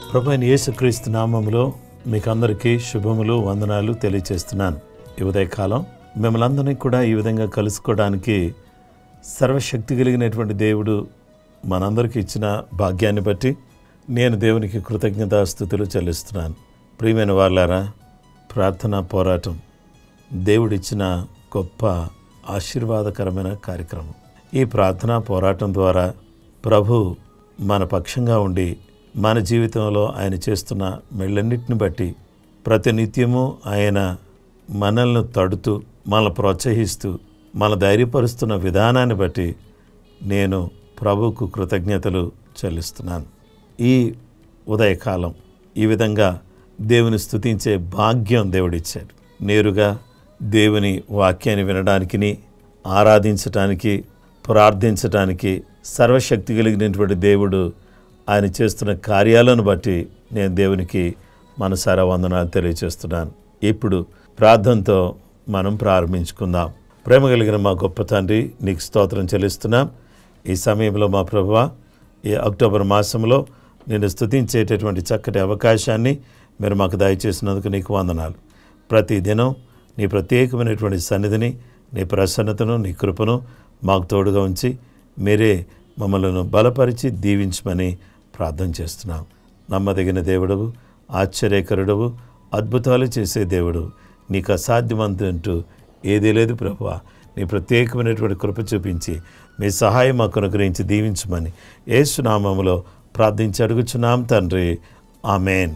ప్రభు అయిన యేసుక్రీస్తు నామములో మీకు అందరికీ శుభములు వందనాలు తెలియచేస్తున్నాను ఈ ఉదయకాలం మిమ్మల్ని అందరినీ కూడా ఈ విధంగా కలుసుకోవడానికి సర్వశక్తి కలిగినటువంటి దేవుడు మనందరికీ ఇచ్చిన భాగ్యాన్ని బట్టి నేను దేవునికి కృతజ్ఞతాస్థుతులు చెల్లిస్తున్నాను ప్రియమైన వాళ్ళారా ప్రార్థనా పోరాటం దేవుడిచ్చిన గొప్ప ఆశీర్వాదకరమైన కార్యక్రమం ఈ ప్రార్థనా పోరాటం ద్వారా ప్రభు మన పక్షంగా ఉండి మన జీవితంలో ఆయన చేస్తున్న మెళ్ళన్నిటిని బట్టి ప్రతినిత్యము ఆయన మనల్ని తడుతూ మనల్ని ప్రోత్సహిస్తూ మన ధైర్యపరుస్తున్న విధానాన్ని బట్టి నేను ప్రభువుకు కృతజ్ఞతలు చెల్లిస్తున్నాను ఈ ఉదయకాలం ఈ విధంగా దేవుని స్తుతించే భాగ్యం దేవుడిచ్చాడు నేరుగా దేవుని వాక్యాన్ని వినడానికిని ఆరాధించటానికి ప్రార్థించటానికి సర్వశక్తి కలిగినటువంటి దేవుడు ఆయన చేస్తున్న కార్యాలను బట్టి నేను దేవునికి మనసారా వందనాలు తెలియచేస్తున్నాను ఇప్పుడు ప్రార్థనతో మనం ప్రారంభించుకుందాం ప్రేమ కలిగిన మా గొప్ప తండ్రి నీకు స్తోత్రం చెల్లిస్తున్నాం ఈ సమయంలో మా ప్రభువ ఈ అక్టోబర్ మాసంలో నేను స్తుతించేటటువంటి చక్కటి అవకాశాన్ని మీరు మాకు దయచేసినందుకు నీకు వందనాలు ప్రతి దినం నీ ప్రత్యేకమైనటువంటి సన్నిధిని నీ ప్రసన్నతను నీ కృపను మాకు తోడుగా ఉంచి మీరే మమ్మల్ని బలపరిచి దీవించమని ప్రార్థన చేస్తున్నాం నమ్మదగిన దేవుడవు ఆశ్చర్యకరుడవు అద్భుతాలు చేసే దేవుడు నీకు అసాధ్యమంతంటూ ఏదీ లేదు ప్రభువా నీ ప్రత్యేకమైనటువంటి కృప చూపించి మీ సహాయం మాకు అనుగ్రహించి దీవించమని ఏసునామములో ప్రార్థించి అడుగుచున్నాం తండ్రి ఆమెన్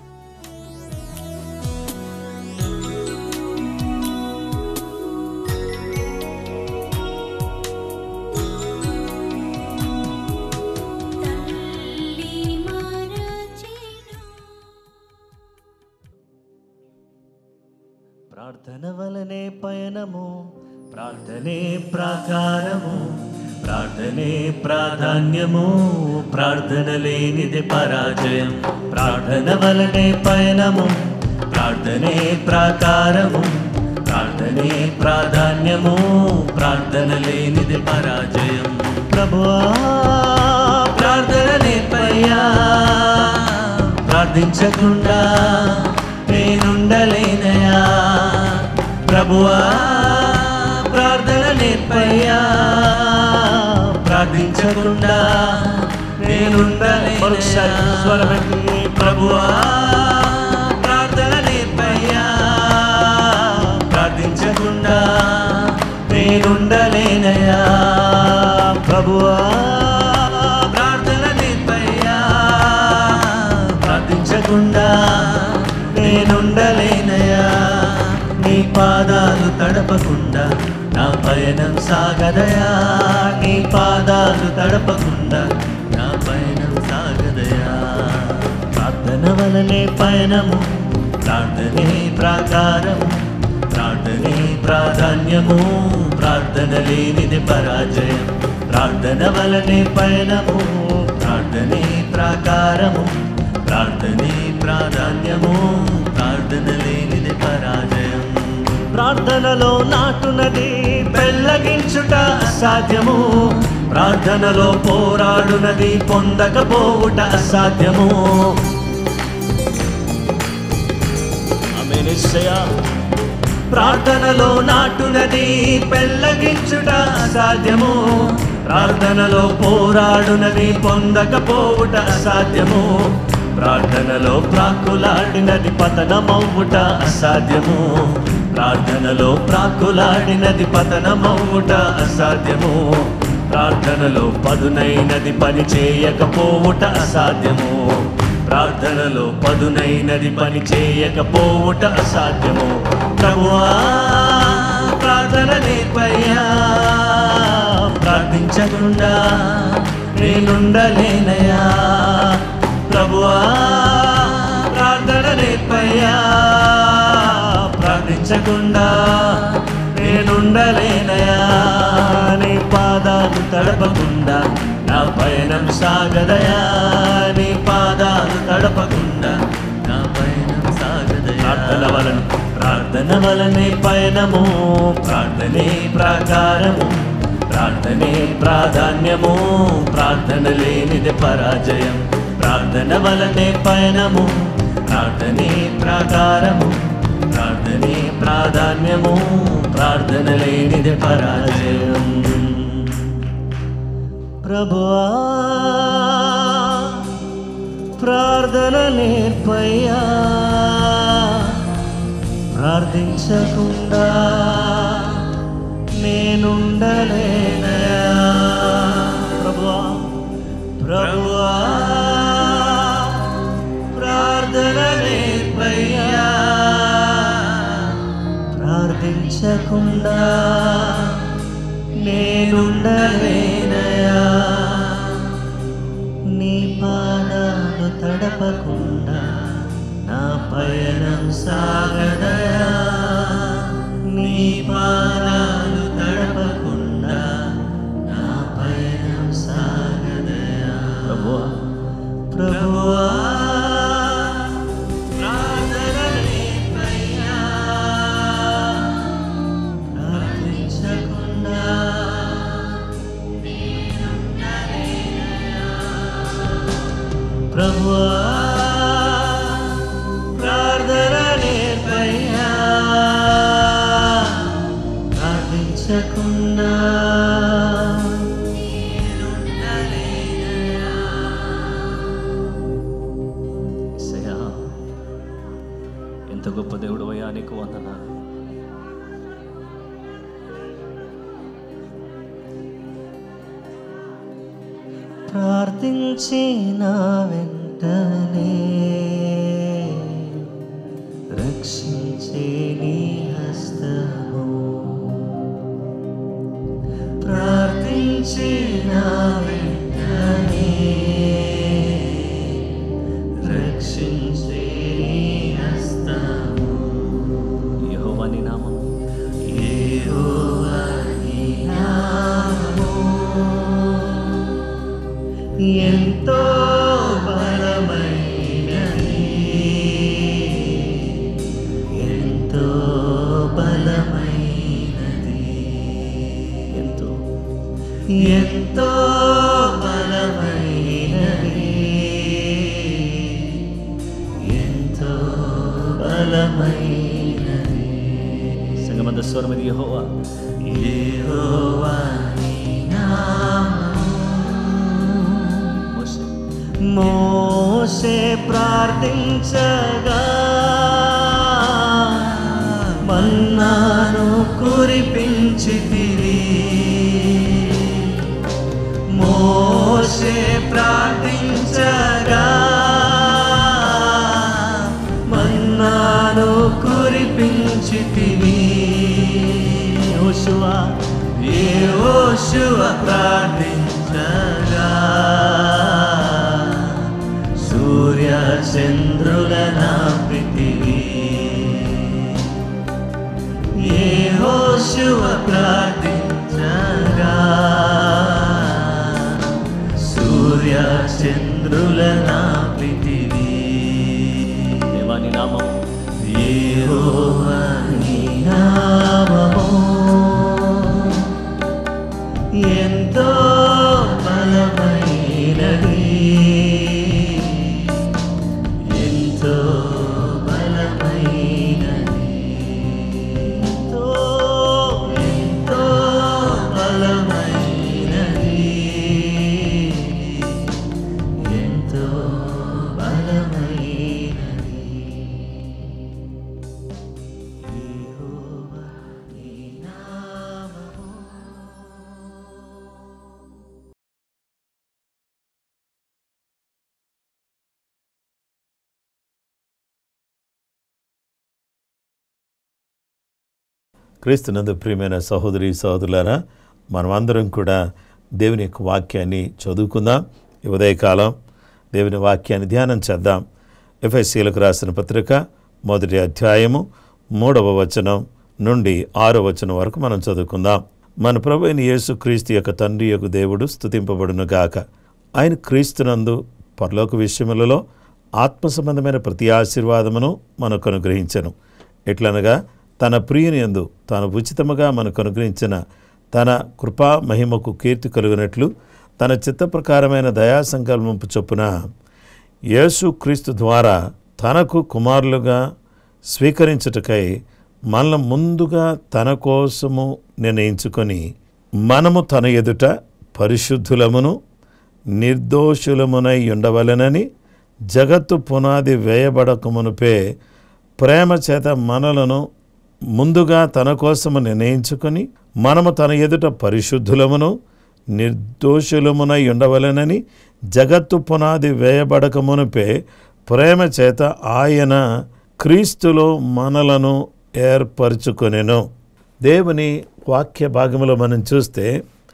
తల్లి మరచెను ప్రార్థన వలనే పయనము ప్రార్థనే ప్రాకారము ప్రార్థనే ప్రాధాన్యము ప్రార్థన లేనిది పరాజయం ప్రార్థన వలనే పయనము ప్రార్థనే ప్రాకారము ప్రార్థనే ప్రాధాన్యము ప్రార్థన లేనిది పరాజయం ప్రభువా ప్రార్థన నేర్పయ్యా ప్రార్థించకుండా నేనుండలేనయా ప్రభువా ప్రార్థన నేర్పయ్యా ప్రార్థించకుండా నేనుండలేనయా స్వరమెత్తి ప్రభువా ప్రార్థన నేర్పయ్యా ప్రార్థించకుండా నేనుండలేనయా ప్రభువా ప్రార్థన నేర్పయ్యా ప్రార్థించకుండా నేనుండలేనయా నీ పాదాలు తడపకుండా నా పయనం సాగదయా నీ పాదాలు తడపకుండా నా పయనం సాగదయా ప్రార్థన వలనే పయనము ప్రార్థనే ప్రాకారము ప్రార్థనే ప్రాధాన్యము ప్రార్థన లేనిది పరాజయం ప్రార్థన వలనే పయనము ప్రార్థనే ప్రాకారము ప్రార్థనే ప్రాధాన్యము ప్రార్థన లేనిది పరాజయం ప్రార్థనలో నాటునది పెళ్ళగించుట అసాధ్యము ప్రార్థనలో పోరాడునది పొందకపోవుట అసాధ్యము ఆమె నిశ్చయా ప్రార్థనలో నాటునది పెళ్ళగించుట అసాధ్యము ప్రార్థనలో పోరాడునది పొందకపోవుట అసాధ్యము ప్రార్థనలో ప్రాకులాడినది పతనమవ్వుట అసాధ్యము ప్రార్థనలో ప్రాకులాడినది పతనమవ్వుట అసాధ్యము ప్రార్థనలో పదునైనది పని చేయకపోవుట అసాధ్యము ప్రార్థనలో పదునైనది పని చేయకపోవుట అసాధ్యము ప్రభువా ప్రార్థన నేర్పయ్యా ప్రార్థించకుండా నేనుండలేనయా ప్రభువా ప్రార్థన నేర్పయ్యా ప్రార్థించకుండా నేనుండలేనయా నీ పాదాలు తడపకుండా నా పయనం సాగదయా నీ పాదాలు తడపకుండా నా పయనం సాగదయా ప్రార్థన వలన ప్రార్థన వలనే పయనము ప్రార్థనే ప్రాకారము ప్రార్థనే ప్రాధాన్యము ప్రార్థన లేనిది పరాజయం ప్రార్థన వలనే పయనము ప్రార్థనే ప్రాకారము ప్రార్థనే ప్రాధాన్యము ప్రార్థన లేనిది పరాజయం ప్రభువా ప్రార్థన నేర్పయ్యా ప్రార్థించకుండా నేనుండలేనయా ప్రభువా ప్రభువా ప్రార్థన నేర్పయ్యా ప్రార్థించకుండా నేనుండలేనయా నీ పాదాలు తడపకుండా నా పయనం సాగదయా నీ పాదాలు తడపకుండా నా పయనం సాగదయా ప్రభువా ప్రభువా ప్రార్థన నేర్పయ్యా, ప్రార్థించకుండా ప్రభువా ప్రార్థన నేర్పయ్యా ప్రార్థించకుండా యేసయ్యా, ఎంత గొప్ప దేవుడు అయ్యా నీకు వందనాలు ప్రార్థించిన వెంటనే రక్షించే నీ హస్తము ప్రార్థించిన వెంటనే రక్షించే నీ హస్తము యెహోవాని నామం యెహోవాని నామము ఎంతో బలమైనది ఎంతో బలమైనది ఎంతో ఎంతో బలమైనది ఎంతో బలమైనది సంగమంత స్వరమది యెహోవా యెహోవా నీ నామము మోషే మోసే ప్రార్థించగా మన్నాను కురిపించితివి మోసే ప్రార్థించగా మన్నాను కురిపించితివి యోశువా ఏ యోశువ ప్రార్థించగా సూర్య చంద్రుల నాపితివి ఏ హోశువ ప్రార్థించగా సూర్య చంద్రుల నాపితివి దేవాని నామం యెహోవాని నామము ఎంతో బలమైనది ఎంతో బలమైనది ఎంతో ఎంతో బలమైనది ఎంతో బలమైనది యెహోవా నీ నామము క్రీస్తునందు ప్రియమైన సహోదరి సహోదరులారా మనమందరం కూడా దేవుని యొక్క వాక్యాన్ని చదువుకుందాం ఈ ఉదయకాలం దేవుని వాక్యాన్ని ధ్యానం చేద్దాం ఎఫ్ఎస్సీలకు రాసిన పత్రిక మొదటి అధ్యాయము మూడవ వచనం నుండి ఆరో వచనం వరకు మనం చదువుకుందాం మన ప్రభు అయిన యేసు క్రీస్తు యొక్క తండ్రి యొక్క దేవుడు స్తుతింపబడును గాక ఆయన క్రీస్తునందు పరలోక విషయములలో ఆత్మ సంబంధమైన ప్రతి ఆశీర్వాదమును మనకు అనుగ్రహించను ఎట్లనగా తన ప్రియుని యందు తాను ఉచితముగా మనకు అనుగ్రహించిన తన కృపా మహిమకు కీర్తి కలుగునట్లు తన చిత్త ప్రకారమైన దయా సంకల్పంపు చొప్పున యేసుక్రీస్తు ద్వారా తనకు కుమారులుగా స్వీకరించుటకై మనల్ని ముందుగా తన కోసము నిర్ణయించుకొని మనము తన ఎదుట పరిశుద్ధులమును నిర్దోషులమునై ఉండవలెనని జగత్తు పునాది వేయబడక మునుపే ప్రేమ చేత మనలను ముందుగా తన కోసము నిర్ణయించుకొని మనము తన ఎదుట పరిశుద్ధులమును నిర్దోషులమునై ఉండవలెనని జగత్తు పునాది వేయబడక మునుపే ప్రేమ చేత ఆయన క్రీస్తులో మనలను ఏర్పరచుకొనెను దేవుని వాక్య భాగంలో మనం చూస్తే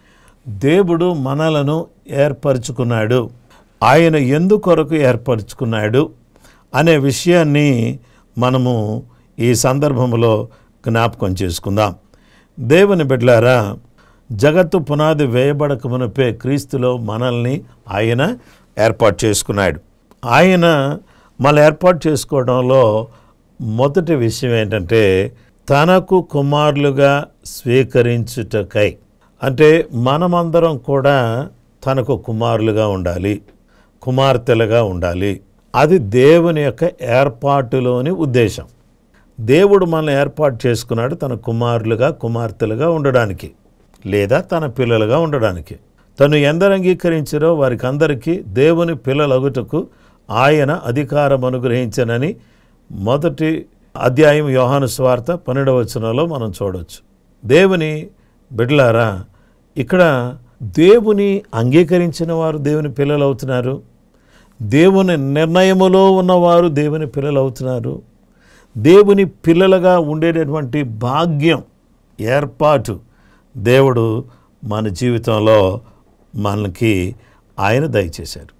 దేవుడు మనలను ఏర్పరచుకున్నాడు ఆయన ఎందుకొరకు ఏర్పరచుకున్నాడు అనే విషయాన్ని మనము ఈ సందర్భంలో జ్ఞాపకం చేసుకుందాం దేవుని బిడ్డలారా జగత్తు పునాది వేయబడక మునిపే క్రీస్తులో మనల్ని ఆయన ఏర్పాటు చేసుకున్నాడు ఆయన మన ఏర్పాటు చేసుకోవడంలో మొదటి విషయం ఏంటంటే తనకు కుమారులుగా స్వీకరించుటకై అంటే మనమందరం కూడా తనకు కుమారులుగా ఉండాలి కుమార్తెలుగా ఉండాలి అది దేవుని యొక్క ఏర్పాటులోని ఉద్దేశం దేవుడు మనల్ని ఏర్పాటు చేసుకున్నాడు తన కుమారులుగా కుమార్తెలుగా ఉండడానికి లేదా తన పిల్లలుగా ఉండడానికి తను ఎందరు అంగీకరించారో వారికి అందరికీ దేవుని పిల్లలగుటకు ఆయన అధికారం అనుగ్రహించనని మొదటి అధ్యాయం యోహాను స్వార్త పన్నెండవ వచనంలో మనం చూడవచ్చు దేవుని బిడ్డలారా ఇక్కడ దేవుని అంగీకరించిన వారు దేవుని పిల్లలు అవుతున్నారు దేవుని నిర్ణయములో ఉన్నవారు దేవుని పిల్లలు అవుతున్నారు దేవుని పిల్లలుగా ఉండేటటువంటి భాగ్యం ఏర్పాటు దేవుడు మన జీవితంలో మనకి ఆయన దయచేశారు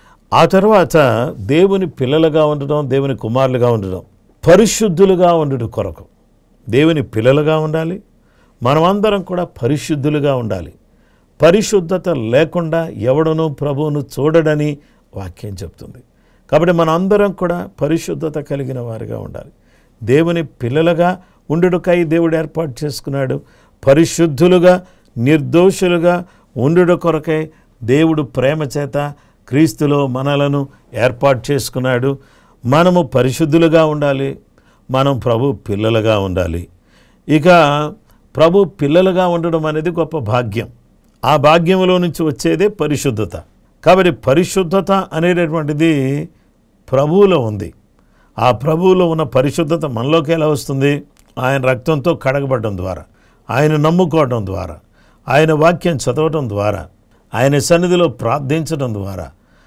ఆ తర్వాత దేవుని పిల్లలుగా ఉండడం దేవుని కుమారులుగా ఉండడం పరిశుద్ధులుగా ఉండడం కొరకు దేవుని పిల్లలుగా ఉండాలి మనమందరం కూడా పరిశుద్ధులుగా ఉండాలి పరిశుద్ధత లేకుండా ఎవడనూ ప్రభువును చూడడని వాక్యం చెప్తుంది కాబట్టి మనందరం కూడా పరిశుద్ధత కలిగిన వారిగా ఉండాలి దేవుని పిల్లలుగా ఉండుటకై దేవుడు ఏర్పాటు చేసుకున్నాడు పరిశుద్ధులుగా నిర్దోషులుగా ఉండుట కొరకై దేవుడు ప్రేమ చేత క్రీస్తులో మనలను ఏర్పాటు చేసుకున్నాడు మనము పరిశుద్ధులుగా ఉండాలి మనం ప్రభు పిల్లలుగా ఉండాలి ఇక ప్రభు పిల్లలుగా ఉండడం అనేది గొప్ప భాగ్యం ఆ భాగ్యంలో నుంచి వచ్చేదే పరిశుద్ధత కాబట్టి పరిశుద్ధత అనేటటువంటిది ప్రభువులో ఉంది ఆ ప్రభువులో ఉన్న పరిశుద్ధత మనలోకి ఎలా వస్తుంది ఆయన రక్తంతో కడగబడడం ద్వారా ఆయన నమ్ముకోవడం ద్వారా ఆయన వాక్యం చదవడం ద్వారా ఆయన సన్నిధిలో ప్రార్థించడం ద్వారా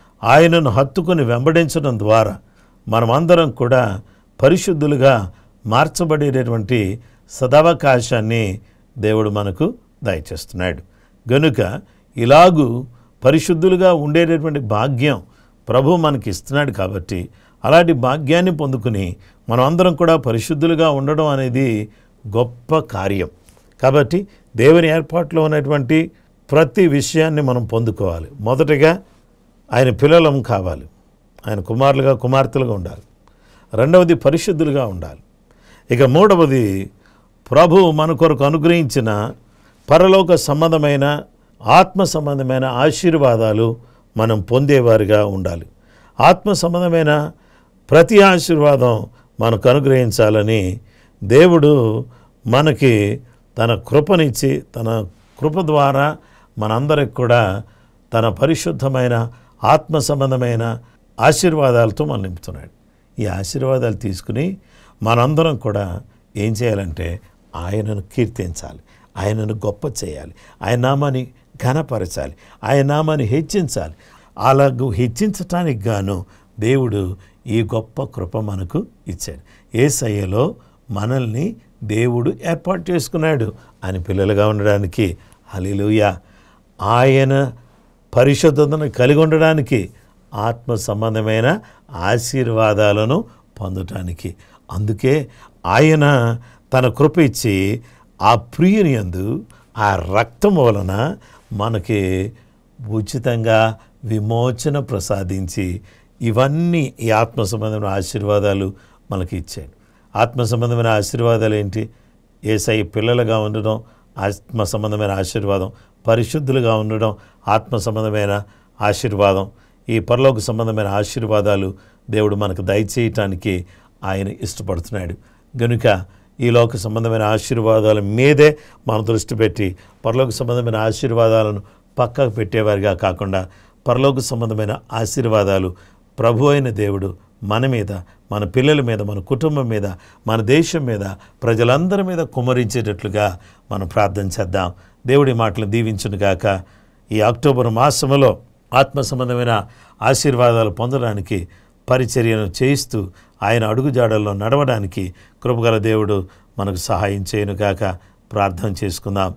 ఆయనను హత్తుకొని వెంబడించడం ద్వారా మనమందరం కూడా పరిశుద్ధులుగా మార్చబడేటటువంటి సదవకాశాన్ని దేవుడు మనకు దయచేస్తున్నాడు గనుక ఇలాగూ పరిశుద్ధులుగా ఉండేటటువంటి భాగ్యం ప్రభు మనకి ఇస్తున్నాడు కాబట్టి అలాంటి భాగ్యాన్ని పొందుకుని మనం అందరం కూడా పరిశుద్ధులుగా ఉండడం అనేది గొప్ప కార్యం కాబట్టి దేవుని ఏర్పాట్లో ఉన్నటువంటి ప్రతి విషయాన్ని మనం పొందుకోవాలి మొదటగా ఆయన పిల్లలం కావాలి ఆయన కుమారులుగా కుమార్తెలుగా ఉండాలి రెండవది పరిశుద్ధులుగా ఉండాలి ఇక మూడవది ప్రభు మన కొరకు అనుగ్రహించిన పరలోక సంబంధమైన ఆత్మ సంబంధమైన ఆశీర్వాదాలు మనం పొందేవారిగా ఉండాలి ఆత్మ సంబంధమైన ప్రతి ఆశీర్వాదం మనకు అనుగ్రహించాలని దేవుడు మనకి తన కృపనిచ్చి తన కృప ద్వారా మనందరికి కూడా తన పరిశుద్ధమైన ఆత్మ సంబంధమైన ఆశీర్వాదాలతో మనం నింపుతున్నాడు ఈ ఆశీర్వాదాలు తీసుకుని మనందరం కూడా ఏం చేయాలంటే ఆయనను కీర్తించాలి ఆయనను గొప్ప చేయాలి ఆయన నామాన్ని ఘనపరచాలి ఆయన నామాన్ని హెచ్చించాలి అలాగూ హెచ్చించటానికి గాను దేవుడు ఈ గొప్ప కృప మనకు ఇచ్చాడు ఏసయ్యలో మనల్ని దేవుడు ఏర్పాటు చేసుకున్నాడు ఆయన పిల్లలుగా ఉండడానికి హలిలుయ ఆయన పరిశుద్ధతను కలిగి ఉండడానికి ఆత్మ సంబంధమైన ఆశీర్వాదాలను పొందటానికి అందుకే ఆయన తన కృప ఇచ్చి ఆ ప్రియుని యందు ఆ రక్తం వలన మనకి ఉచితంగా విమోచన ప్రసాదించి ఇవన్నీ ఈ ఆత్మ సంబంధమైన ఆశీర్వాదాలు మనకి ఇచ్చాడు ఆత్మ సంబంధమైన ఆశీర్వాదాలు ఏంటి ఏసై పిల్లలుగా ఉండడం ఆత్మ సంబంధమైన ఆశీర్వాదం పరిశుద్ధులుగా ఉండడం ఆత్మ సంబంధమైన ఆశీర్వాదం ఈ పరలోక సంబంధమైన ఆశీర్వాదాలు దేవుడు మనకు దయచేయటానికి ఆయన ఇష్టపడుతున్నాడు గనుక ఈ లోక సంబంధమైన ఆశీర్వాదాల మీదే మన దృష్టి పెట్టి పరలోక సంబంధమైన ఆశీర్వాదాలను పక్కకు పెట్టేవారిగా కాకుండా పరలోక సంబంధమైన ఆశీర్వాదాలు ప్రభు అయిన దేవుడు మన మీద మన పిల్లల మీద మన కుటుంబం మీద మన దేశం మీద ప్రజలందరి మీద కుమరించేటట్లుగా మనం ప్రార్థన చేద్దాం దేవుడి మాటలు దీవించును గాక ఈ అక్టోబర్ మాసములో ఆత్మ సంబంధమైన ఆశీర్వాదాలు పొందడానికి పరిచర్యను చేయిస్తూ ఆయన అడుగుజాడల్లో నడవడానికి కృపగల దేవుడు మనకు సహాయం చేయను గాక ప్రార్థన చేసుకుందాం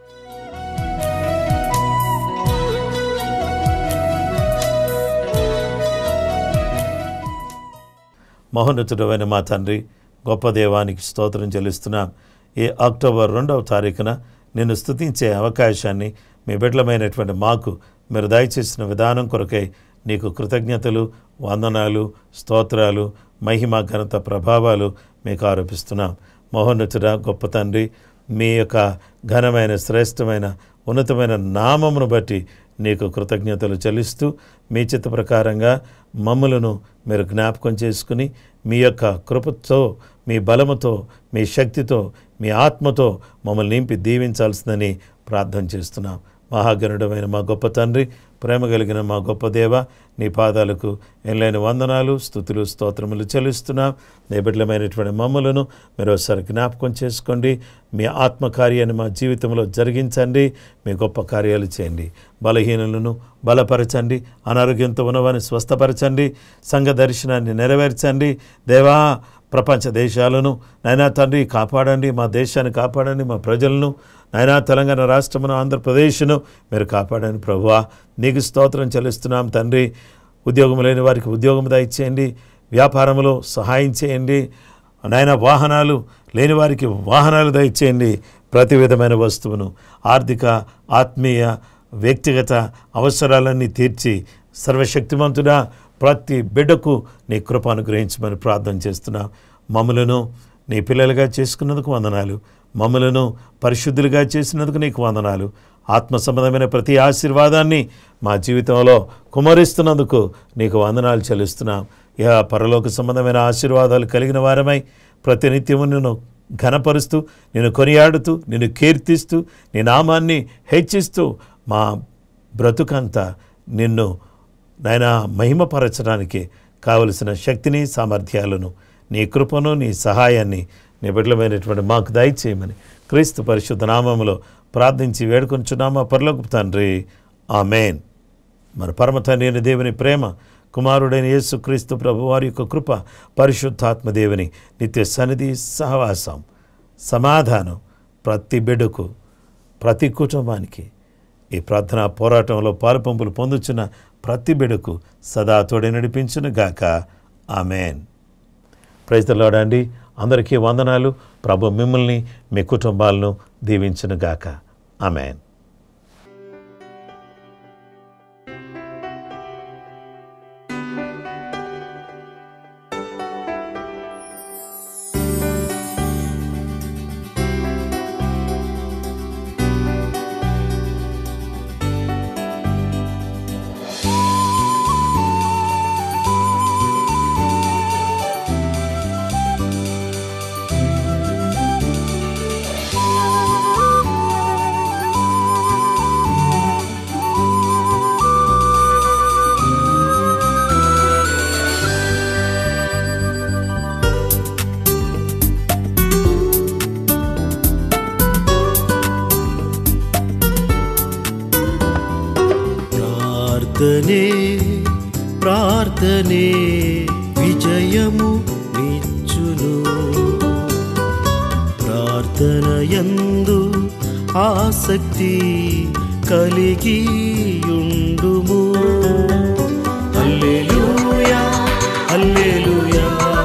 మహోన్నతుడమైన మా తండ్రి గొప్ప దేవానికి స్తోత్రం చెల్లిస్తున్నాం ఈ అక్టోబర్ రెండవ తారీఖున నిన్ను స్తుతించే అవకాశాన్ని మీ బిడ్డలమైనటువంటి మాకు మీరు దయచేసిన విధానం కొరకై నీకు కృతజ్ఞతలు వందనాలు స్తోత్రాలు మహిమ ఘనత ప్రభావాలు మీకు ఆరోపిస్తున్నాం మహోన్నతుడ గొప్ప తండ్రి మీ యొక్క ఘనమైన శ్రేష్టమైన ఉన్నతమైన నామమును బట్టి నీకు కృతజ్ఞతలు చెల్లిస్తూ మీ చిత్త ప్రకారంగా మమ్ములను మీరు జ్ఞాపకం చేసుకుని మీ యొక్క కృపతో మీ బలముతో మీ శక్తితో మీ ఆత్మతో మమ్మల్ని నింపి దీవించాల్సిందని ప్రార్థన చేస్తున్నాం మహాగణుడమైన మా గొప్ప తండ్రి ప్రేమ కలిగిన మా గొప్ప దేవ నీ పాదాలకు ఎనలేని వందనాలు స్థుతులు స్తోత్రములు చెల్లిస్తున్నాం నిబిడ్లమైనటువంటి మమ్మలను మీరు ఒకసారి జ్ఞాపకం చేసుకోండి మీ ఆత్మకార్యాన్ని మా జీవితంలో జరిగించండి మీ గొప్ప కార్యాలు చేయండి బలహీనులను బలపరచండి అనారోగ్యంతో ఉన్నవారిని స్వస్థపరచండి సంఘ దర్శనాన్ని నెరవేర్చండి దేవా ప్రపంచ దేశాలను నైనా తండ్రి కాపాడండి మా దేశాన్ని కాపాడండి మా ప్రజలను నైనా తెలంగాణ రాష్ట్రమును ఆంధ్రప్రదేశ్ను మీరు కాపాడండి ప్రభువా నీకు స్తోత్రం చెల్లిస్తున్నాం తండ్రి ఉద్యోగం లేని వారికి ఉద్యోగం దయచేయండి వ్యాపారంలో సహాయం చేయండి నాయన వాహనాలు లేని వారికి వాహనాలు దయచేయండి ప్రతి విధమైన వస్తువును ఆర్థిక ఆత్మీయ వ్యక్తిగత అవసరాలన్నీ తీర్చి సర్వశక్తిమంతుడా ప్రతి బిడ్డకు నీ కృప అనుగ్రహించమని ప్రార్థన చేస్తున్నా మమ్మలను నీ పిల్లలుగా చేసుకున్నందుకు వందనాలు మమ్మలను పరిశుద్ధులుగా చేసినందుకు నీకు వందనాలు ఆత్మ సంబంధమైన ప్రతి ఆశీర్వాదాన్ని మా జీవితంలో కుమరిస్తున్నందుకు నీకు వందనాలు చెల్లిస్తున్నాం ఇక పరలోక సంబంధమైన ఆశీర్వాదాలు కలిగిన వారమై ప్రతినిత్యము నిన్ను ఘనపరుస్తూ నిన్ను కొనియాడుతూ నిన్ను కీర్తిస్తూ నీ నామాన్ని హెచ్చిస్తూ మా బ్రతుకంతా నిన్ను నాయన మహిమపరచడానికి కావలసిన శక్తిని సామర్థ్యాలను నీ కృపను నీ సహాయాన్ని నీ బిడ్డలమైనటువంటి మాకు దయచేయమని క్రీస్తు పరిశుద్ధ నామములో ప్రార్థించి వేడుకొంచున్నామా పరలోక తండ్రి ఆమెన్ మన పరమ తండ్రి అయిన దేవుని ప్రేమ కుమారుడైన యేసుక్రీస్తు ప్రభు వారి యొక్క కృప పరిశుద్ధాత్మ దేవుని నిత్య సన్నిధి సహవాసం సమాధానం ప్రతి బిడ్డకు ప్రతి కుటుంబానికి ఈ ప్రార్థనా పోరాటంలో పాలుపంపులు పొందుచున్న ప్రతి బిడకు సదా తోడి నడిపించును గాక ఆమెన్ ప్రజలాడండి అందరికీ వందనాలు ప్రభు మిమ్మల్ని మీ కుటుంబాలను దీవించును గాక ఆమెన్ ప్రార్థనే ప్రార్థనే విజయము నిచ్చును ప్రార్థన యందు ఆసక్తి కలిగి ఉండుము హల్లెలూయా హల్లెలూయా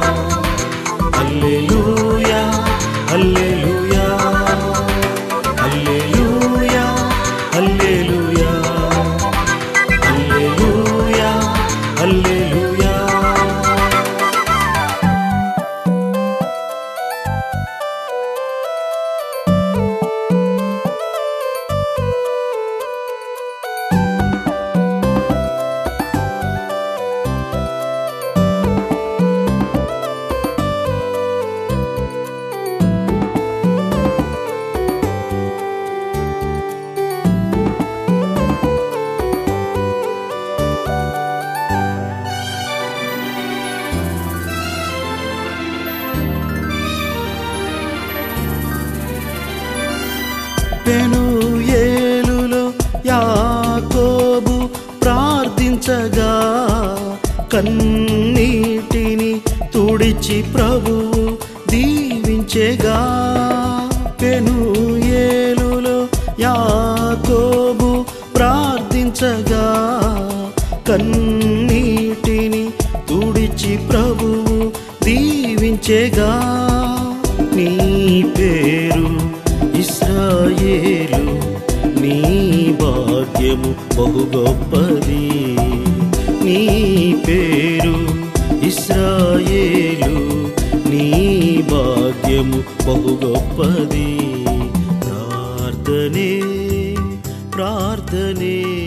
హల్లెలూయా హల్లెలూయా హల్లెలూయా హల్లెలూయా హల్లెలూయా హల్లెలూయా కన్నీటిని తుడిచి ప్రభువు దీవించేగా పెను ఏలులో యాకోబు ప్రార్థించగా కన్నీటిని తుడిచి ప్రభువు దీవించేగా నీ పేరు ఇస్రాయేలు నీ భాగ్యము బహు గొప్పది నీ పేరు ఇస్రాయేలు నీ భాగ్యము బహు గొప్పది ప్రార్థనే ప్రార్థనే